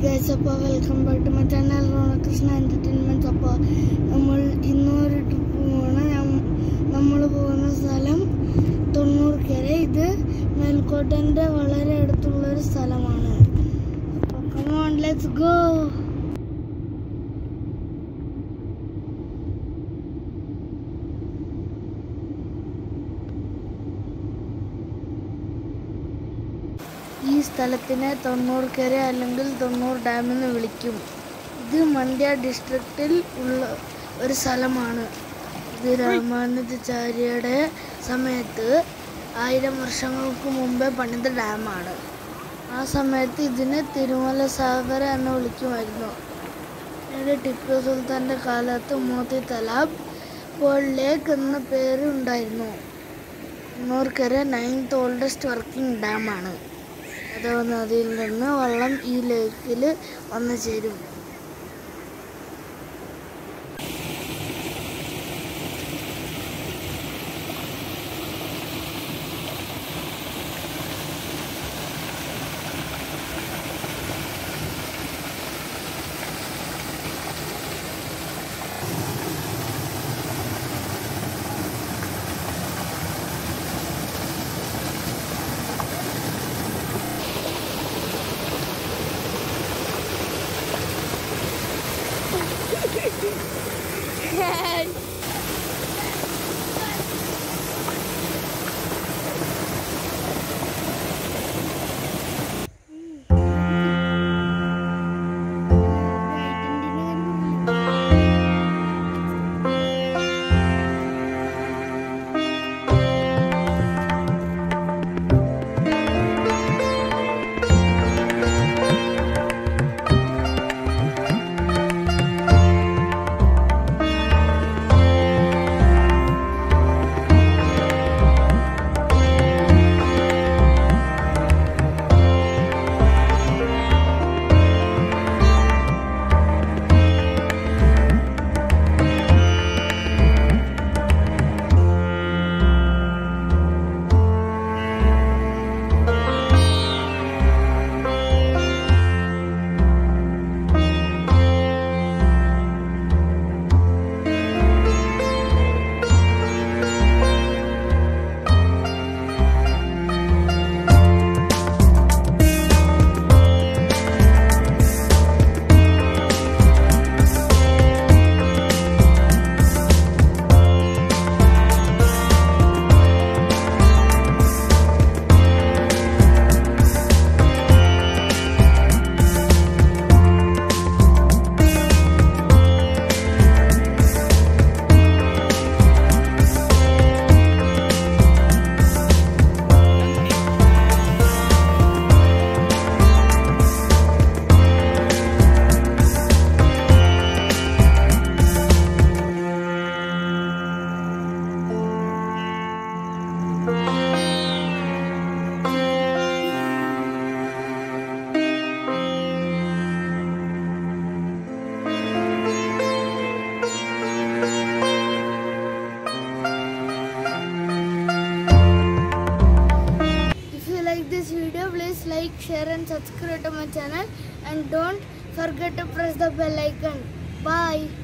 Guys അപ്പോൾ welcome back to my channel Ronakrishna entertainments അപ്പോൾ നമ്മൾ ഇന്നൊരു ട്രിപ്പ് പോവാണ് നമ്മൾ പോകുന്ന സ്ഥലം തൊണ്ണൂർക്കര ഇത് മേൽക്കോട്ടൻ്റെ വളരെ അടുത്തുള്ളൊരു സ്ഥലമാണ് അപ്പോൾ കമോൺ ലെറ്റ്സ് ഗോ ഈ സ്ഥലത്തിനെ തൊണ്ണൂർക്കര അല്ലെങ്കിൽ തൊണ്ണൂർ ഡാം എന്ന് വിളിക്കും ഇത് മണ്ഡ്യ ഡിസ്ട്രിക്റ്റിൽ ഉള്ള ഒരു സ്ഥലമാണ് ഇത് രാമാനുജാചാര്യയുടെ സമയത്ത് ആയിരം വർഷങ്ങൾക്ക് മുമ്പേ പണിത ഡാമാണ് ആ സമയത്ത് ഇതിനെ തിരുമല സാഗര എന്ന് വിളിക്കുമായിരുന്നു പിന്നീട് ടിപ്പു സുൽത്താൻ്റെ കാലത്ത് മോത്തി തലാബ് പോൾ ലേക്ക് എന്ന പേര് ഉണ്ടായിരുന്നു തൊണ്ണൂർക്കര നയൻത്ത് ഓൾഡസ്റ്റ് വർക്കിംഗ് ഡാമാണ് അതോ നദിയിൽ നിന്ന് വെള്ളം ഈ ലേക്കിൽ വന്നു ചേരും If you like this video, please like, share and subscribe to my channel and don't forget to press the bell icon. Bye.